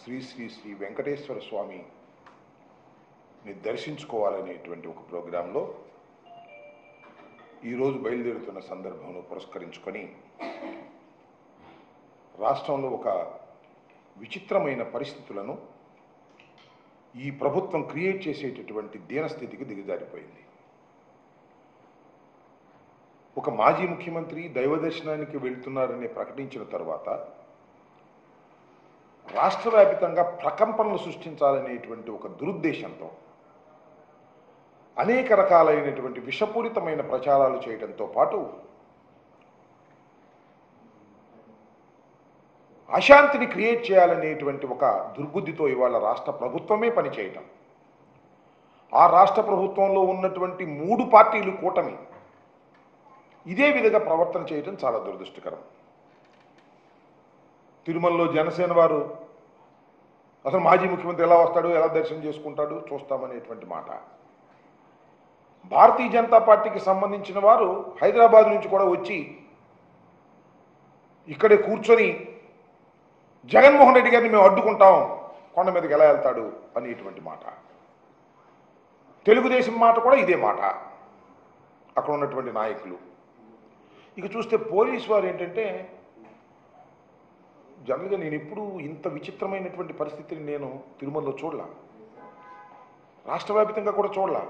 శ్రీ శ్రీ శ్రీ వెంకటేశ్వర స్వామిని దర్శించుకోవాలనేటువంటి ఒక ప్రోగ్రాంలో ఈరోజు బయలుదేరుతున్న సందర్భంలో పురస్కరించుకొని రాష్ట్రంలో ఒక విచిత్రమైన పరిస్థితులను ఈ ప్రభుత్వం క్రియేట్ చేసేటటువంటి దీనస్థితికి దిగజారిపోయింది ఒక మాజీ ముఖ్యమంత్రి దైవ దర్శనానికి వెళ్తున్నారని ప్రకటించిన తర్వాత రాష్ట్ర వ్యాపితంగా ప్రకంపనలు సృష్టించాలనేటువంటి ఒక దురుద్దేశంతో అనేక రకాలైనటువంటి విషపూరితమైన ప్రచారాలు చేయడంతో పాటు అశాంతిని క్రియేట్ చేయాలనేటువంటి ఒక దుర్బుద్ధితో ఇవాళ రాష్ట్ర ప్రభుత్వమే పనిచేయటం ఆ రాష్ట్ర ప్రభుత్వంలో ఉన్నటువంటి మూడు పార్టీలు కూటమి ఇదే విధంగా ప్రవర్తన చేయటం చాలా దురదృష్టకరం తిరుమలలో జనసేన వారు అసలు మాజీ ముఖ్యమంత్రి ఎలా వస్తాడు ఎలా దర్శనం చేసుకుంటాడు చూస్తామనేటువంటి మాట భారతీయ జనతా పార్టీకి సంబంధించిన వారు హైదరాబాద్ నుంచి కూడా వచ్చి ఇక్కడే కూర్చొని జగన్మోహన్ రెడ్డి గారిని మేము అడ్డుకుంటాం కొండ మీదకి ఎలా వెళ్తాడు అనేటువంటి మాట తెలుగుదేశం మాట కూడా ఇదే మాట అక్కడ ఉన్నటువంటి నాయకులు ఇక చూస్తే పోలీసు వారు ఏంటంటే జనరల్గా నేను ఎప్పుడూ ఇంత విచిత్రమైనటువంటి పరిస్థితిని నేను తిరుమలలో చూడలా రాష్ట్ర వ్యాప్తంగా కూడా చూడలా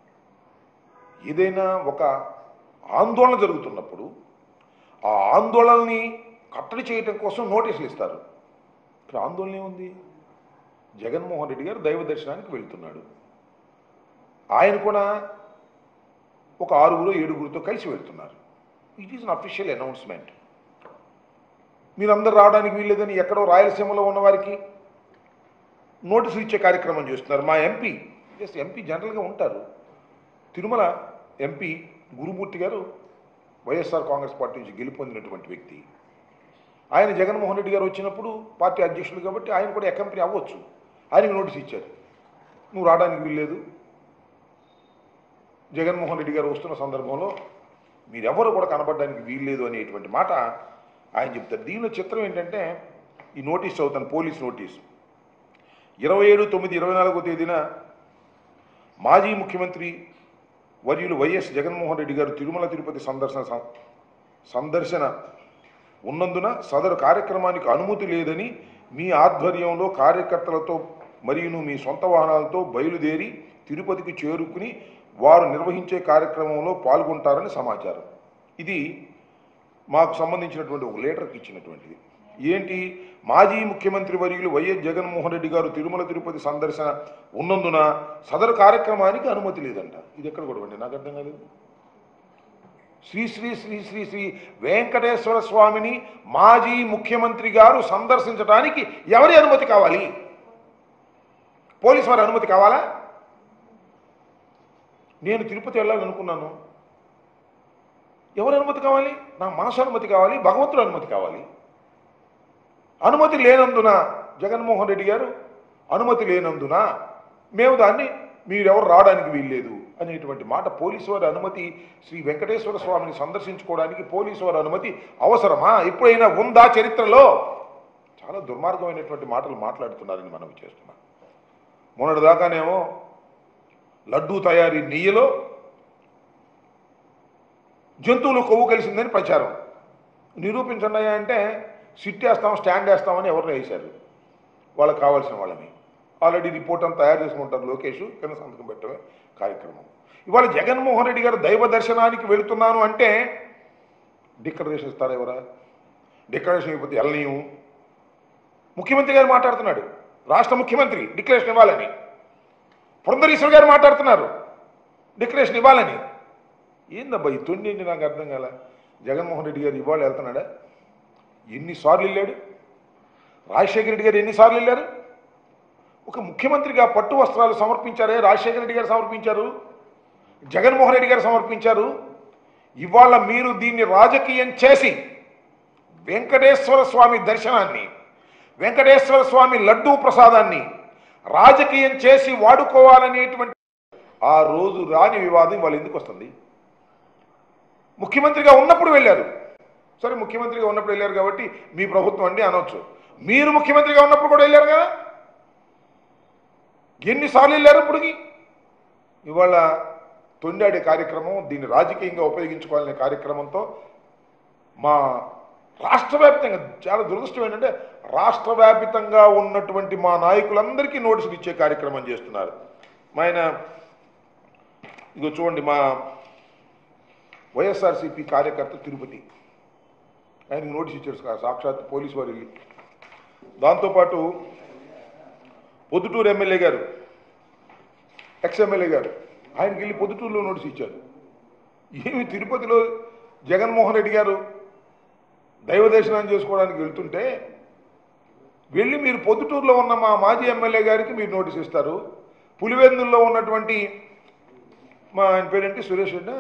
ఏదైనా ఒక ఆందోళన జరుగుతున్నప్పుడు ఆ ఆందోళనని కట్టడి చేయటం కోసం నోటీసులు ఇస్తారు ఇక్కడ ఆందోళన ఏముంది జగన్మోహన్ రెడ్డి గారు దైవ దర్శనానికి వెళ్తున్నాడు ఆయన కూడా ఒక ఆరుగురు ఏడుగురితో కలిసి వెళ్తున్నారు it is an official announcement మీరందరూ రావడానికి వీల్లేదని ఎక్కడో రాయలసీమలో ఉన్న వారికి నోటీసులు ఇచ్చే కార్యక్రమం చేస్తున్నారు మా ఎంపీ ఎస్ ఎంపీ జనరల్గా ఉంటారు తిరుమల ఎంపీ గురుమూర్తి గారు వైఎస్ఆర్ కాంగ్రెస్ పార్టీ నుంచి గెలుపొందినటువంటి వ్యక్తి ఆయన జగన్మోహన్ రెడ్డి గారు వచ్చినప్పుడు పార్టీ అధ్యక్షులు కాబట్టి ఆయన కూడా ఎకంపెనీ అవ్వచ్చు ఆయనకు నోటీస్ ఇచ్చారు నువ్వు రావడానికి వీల్లేదు జగన్మోహన్ రెడ్డి గారు వస్తున్న సందర్భంలో మీరెవరు కూడా కనబడడానికి వీల్లేదు అనేటువంటి మాట ఆయన చెప్తారు దీనిలో చిత్రం ఏంటంటే ఈ నోటీస్ చదువుతాను పోలీస్ నోటీస్ ఇరవై ఏడు తొమ్మిది ఇరవై నాలుగో తేదీన మాజీ ముఖ్యమంత్రి వర్యులు వైఎస్ జగన్మోహన్ రెడ్డి గారు తిరుమల తిరుపతి సందర్శన సం- సందర్శన ఉన్నందున సదరు కార్యక్రమానికి అనుమతి లేదని మీ ఆధ్వర్యంలో కార్యకర్తలతో మరియును మీ సొంత వాహనాలతో బయలుదేరి తిరుపతికి చేరుకుని వారు నిర్వహించే కార్యక్రమంలో పాల్గొంటారని సమాచారం ఇది మాకు సంబంధించినటువంటి ఒక లీటర్కి ఇచ్చినటువంటిది ఏంటి మాజీ ముఖ్యమంత్రి వర్యులు వైఎస్ జగన్మోహన్ రెడ్డి గారు తిరుమల తిరుపతి సందర్శన ఉన్నందున సదరు కార్యక్రమానికి అనుమతి లేదంట ఇది ఎక్కడ కూడా అండి నాకు అర్థం కాలేదు శ్రీ శ్రీ శ్రీ శ్రీ శ్రీ వెంకటేశ్వర స్వామిని మాజీ ముఖ్యమంత్రి గారు సందర్శించడానికి ఎవరి అనుమతి కావాలి పోలీసు వారి అనుమతి కావాలా నేను తిరుపతి వెళ్ళాలనుకున్నాను ఎవరి అనుమతి కావాలి నా మనసు అనుమతి కావాలి భగవంతుడు అనుమతి కావాలి అనుమతి లేనందున జగన్మోహన్ రెడ్డి గారు అనుమతి లేనందున మేము దాన్ని మీరెవరు రావడానికి వీల్లేదు అనేటువంటి మాట పోలీసు వారి అనుమతి శ్రీ వెంకటేశ్వర స్వామిని సందర్శించుకోవడానికి పోలీసు వారి అనుమతి అవసరమా ఎప్పుడైనా ఉందా చరిత్రలో చాలా దుర్మార్గమైనటువంటి మాటలు మాట్లాడుతున్నారని మనం చేస్తున్నాం మొన్నటిదాకానేమో లడ్డూ తయారీ నెయ్యిలో జంతువులు కొవ్వు కలిసిందని ప్రచారం నిరూపించండి అయ్యా అంటే సిట్ వేస్తాం స్టాండ్ వేస్తామని ఎవరిని వేశారు వాళ్ళకి కావాల్సిన వాళ్ళని ఆల్రెడీ రిపోర్ట్ అంతా తయారు చేసుకుంటారు లోకేష్ కింద సంతకం పెట్టడమే కార్యక్రమం ఇవాళ జగన్మోహన్ రెడ్డి గారు దైవ దర్శనానికి వెళుతున్నాను అంటే డిక్లరేషన్ ఇస్తారా ఎవరా డిక్లరేషన్ ఇవ్వకపోతే వెళ్ళనీయం ముఖ్యమంత్రి గారు మాట్లాడుతున్నాడు రాష్ట్ర ముఖ్యమంత్రి డిక్లరేషన్ ఇవ్వాలని పురంధరీశ్వర్ గారు మాట్లాడుతున్నారు డిక్లరేషన్ ఇవ్వాలని ఏందబ్బా ఈ తొండి ఏంటి నాకు అర్థం కాల జగన్మోహన్ రెడ్డి గారు ఇవాళ వెళ్తున్నాడా ఎన్నిసార్లు వెళ్ళాడు రాజశేఖర రెడ్డి గారు ఎన్నిసార్లు వెళ్ళారు ఒక ముఖ్యమంత్రిగా పట్టు వస్త్రాలు సమర్పించారే రాజశేఖర రెడ్డి గారు సమర్పించారు జగన్మోహన్ రెడ్డి గారు సమర్పించారు ఇవాళ మీరు దీన్ని రాజకీయం చేసి వెంకటేశ్వర స్వామి దర్శనాన్ని వెంకటేశ్వర స్వామి లడ్డూ ప్రసాదాన్ని రాజకీయం చేసి వాడుకోవాలనేటువంటి ఆ రోజు రాని వివాదం వాళ్ళు ఎందుకు వస్తుంది ముఖ్యమంత్రిగా ఉన్నప్పుడు వెళ్ళారు సరే ముఖ్యమంత్రిగా ఉన్నప్పుడు వెళ్ళారు కాబట్టి మీ ప్రభుత్వం అండి అనొచ్చు మీరు ముఖ్యమంత్రిగా ఉన్నప్పుడు కూడా వెళ్ళారు కదా ఎన్నిసార్లు వెళ్ళారు ఇప్పటికి ఇవాళ తొండాడే కార్యక్రమం దీన్ని రాజకీయంగా ఉపయోగించుకోవాలనే కార్యక్రమంతో మా రాష్ట్ర వ్యాప్తంగా చాలా దురదృష్టం ఏంటంటే రాష్ట్ర వ్యాపితంగా ఉన్నటువంటి మా నాయకులందరికీ నోటీసులు ఇచ్చే కార్యక్రమం చేస్తున్నారు మా ఆయన ఇదిగో చూడండి మా వైఎస్ఆర్సీపీ కార్యకర్త తిరుపతి ఆయనకి నోటీస్ ఇచ్చారు సా- సాక్షాత్ పోలీసు వారు వెళ్ళి దాంతోపాటు పొద్దుటూరు ఎమ్మెల్యే గారు ఎక్స్ ఎమ్మెల్యే గారు ఆయనకి వెళ్ళి పొద్దుటూరులో నోటీస్ ఇచ్చారు ఏమి తిరుపతిలో జగన్మోహన్ రెడ్డి గారు దైవ దర్శనం చేసుకోవడానికి వెళ్తుంటే వెళ్ళి మీరు పొద్దుటూరులో ఉన్న మా మాజీ ఎమ్మెల్యే గారికి మీరు నోటీస్ ఇస్తారు పులివెందుల్లో ఉన్నటువంటి మా ఆయన పేరేంటి సురేష్ రెడ్డి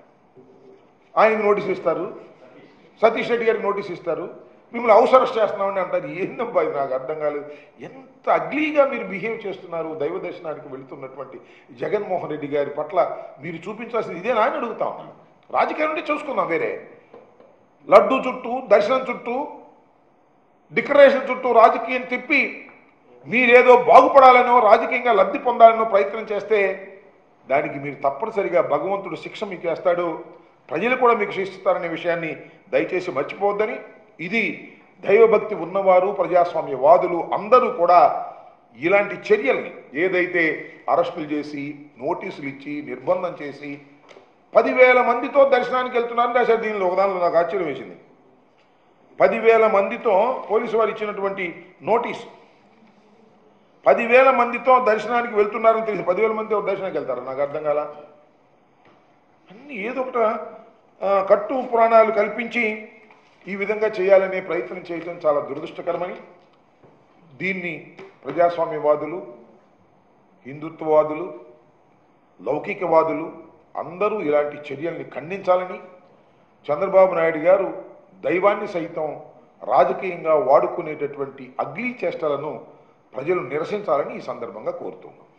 ఆయనకి నోటీస్ ఇస్తారు సతీష్ రెడ్డి గారికి నోటీస్ ఇస్తారు మిమ్మల్ని హౌస్ అరెస్ట్ చేస్తున్నామని అంటారు ఏందబ్బా ఇది నాకు అర్థం కాలేదు ఎంత అగ్లీగా మీరు బిహేవ్ చేస్తున్నారు దైవ దర్శనానికి వెళుతున్నటువంటి జగన్మోహన్ రెడ్డి గారి పట్ల మీరు చూపించాల్సింది ఇదే అని అడుగుతా ఉన్నాను రాజకీయం నుండి చూసుకుందాం వేరే లడ్డు చుట్టూ దర్శనం చుట్టూ డిక్లరేషన్ చుట్టూ రాజకీయం తిప్పి మీరేదో బాగుపడాలనో రాజకీయంగా లబ్ధి పొందాలనో ప్రయత్నం చేస్తే దానికి మీరు తప్పనిసరిగా భగవంతుడు శిక్ష మీకు వేస్తాడు ప్రజలు కూడా మీకు శిక్షిస్తారనే విషయాన్ని దయచేసి మర్చిపోవద్దని ఇది దైవభక్తి ఉన్నవారు ప్రజాస్వామ్యవాదులు అందరూ కూడా ఇలాంటి చర్యల్ని ఏదైతే అరెస్టులు చేసి నోటీసులు ఇచ్చి నిర్బంధం చేసి పదివేల మందితో దర్శనానికి వెళ్తున్నారని రాశారు దీనిలో ఒకదానిలో నాకు ఆశ్చర్యం వేసింది పదివేల మందితో పోలీసు వారు ఇచ్చినటువంటి నోటీసు పదివేల మందితో దర్శనానికి వెళ్తున్నారని తెలిసి పదివేల మందితో దర్శనానికి వెళ్తారు నాకు అర్థం కాల అన్ని ఏదో ఒకట ఆ, కట్టు పురాణాలు కల్పించి ఈ విధంగా చేయాలనే ప్రయత్నం చేయడం చాలా దురదృష్టకరమని దీన్ని ప్రజాస్వామ్యవాదులు హిందుత్వవాదులు లౌకికవాదులు అందరూ ఇలాంటి చర్యల్ని ఖండించాలని చంద్రబాబు నాయుడు గారు దైవాన్ని సైతం రాజకీయంగా వాడుకునేటటువంటి అగ్లీ చేష్టలను ప్రజలు నిరసించాలని ఈ సందర్భంగా కోరుతున్నాం